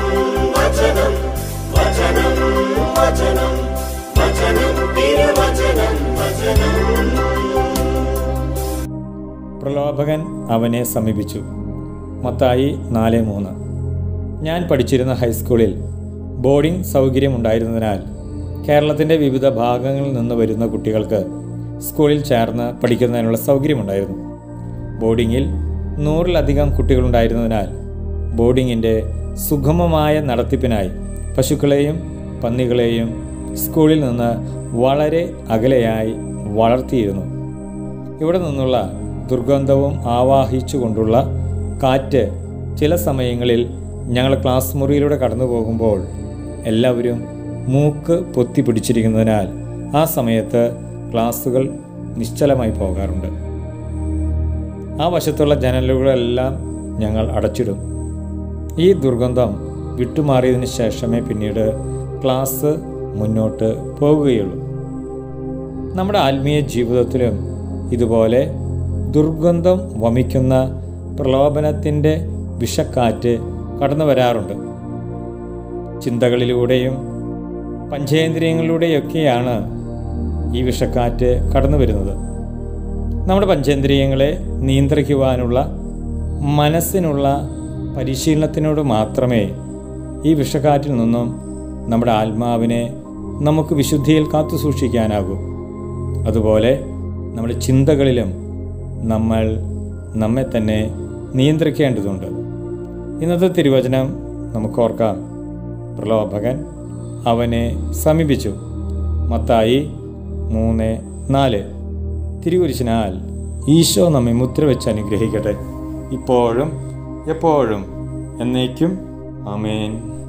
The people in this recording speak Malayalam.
വചനം വചനം വചനം വചനം തിരുവചനം വചനം പ്രലോഭകൻ അവനെ സമീപിച്ചു മത്തായി നാല് മൂന്ന് ഞാൻ പഠിച്ചിരുന്ന ഹൈസ്കൂളിൽ ബോർഡിംഗ് സൗകര്യമുണ്ടായിരുന്നതിനാൽ കേരളത്തിൻ്റെ വിവിധ ഭാഗങ്ങളിൽ നിന്ന് വരുന്ന കുട്ടികൾക്ക് സ്കൂളിൽ ചേർന്ന് പഠിക്കുന്നതിനുള്ള സൗകര്യമുണ്ടായിരുന്നു ബോർഡിങ്ങിൽ നൂറിലധികം കുട്ടികളുണ്ടായിരുന്നതിനാൽ ബോർഡിങ്ങിൻ്റെ സുഗമമായ നടത്തിപ്പിനായി പശുക്കളെയും പന്നികളെയും സ്കൂളിൽ നിന്ന് വളരെ അകലെയായി വളർത്തിയിരുന്നു ഇവിടെ നിന്നുള്ള ദുർഗന്ധവും ആവാഹിച്ചുകൊണ്ടുള്ള കാറ്റ് ചില സമയങ്ങളിൽ ഞങ്ങൾ ക്ലാസ് മുറിയിലൂടെ കടന്നു പോകുമ്പോൾ എല്ലാവരും മൂക്ക് പൊത്തി പിടിച്ചിരിക്കുന്നതിനാൽ ആ സമയത്ത് ക്ലാസ്സുകൾ നിശ്ചലമായി പോകാറുണ്ട് ആ വശത്തുള്ള ജനലുകളെല്ലാം ഞങ്ങൾ അടച്ചിടും ഈ ദുർഗന്ധം വിട്ടുമാറിയതിന് ശേഷമേ പിന്നീട് ക്ലാസ് മുന്നോട്ട് പോകുകയുള്ളൂ നമ്മുടെ ആത്മീയ ജീവിതത്തിലും ഇതുപോലെ ദുർഗന്ധം വമിക്കുന്ന പ്രലോഭനത്തിൻ്റെ വിഷക്കാറ്റ് കടന്നു വരാറുണ്ട് ചിന്തകളിലൂടെയും പഞ്ചേന്ദ്രിയങ്ങളിലൂടെയൊക്കെയാണ് ഈ വിഷക്കാറ്റ് കടന്നു വരുന്നത് നമ്മുടെ പഞ്ചേന്ദ്രിയങ്ങളെ നിയന്ത്രിക്കുവാനുള്ള മനസ്സിനുള്ള പരിശീലനത്തിനോട് മാത്രമേ ഈ വിഷക്കാറ്റിൽ നിന്നും നമ്മുടെ ആത്മാവിനെ നമുക്ക് വിശുദ്ധിയിൽ കാത്തു സൂക്ഷിക്കാനാകൂ അതുപോലെ നമ്മുടെ ചിന്തകളിലും നമ്മൾ നമ്മെ തന്നെ നിയന്ത്രിക്കേണ്ടതുണ്ട് ഇന്നത്തെ തിരുവചനം നമുക്ക് ഓർക്കാം പ്രലോഭകൻ അവനെ സമീപിച്ചു മത്തായി മൂന്ന് നാല് തിരുകുരിശിനാൽ ഈശോ നമ്മെ മുദ്ര വെച്ച് അനുഗ്രഹിക്കട്ടെ ഇപ്പോഴും എപ്പോഴും എന്നേക്കും ആമേൻ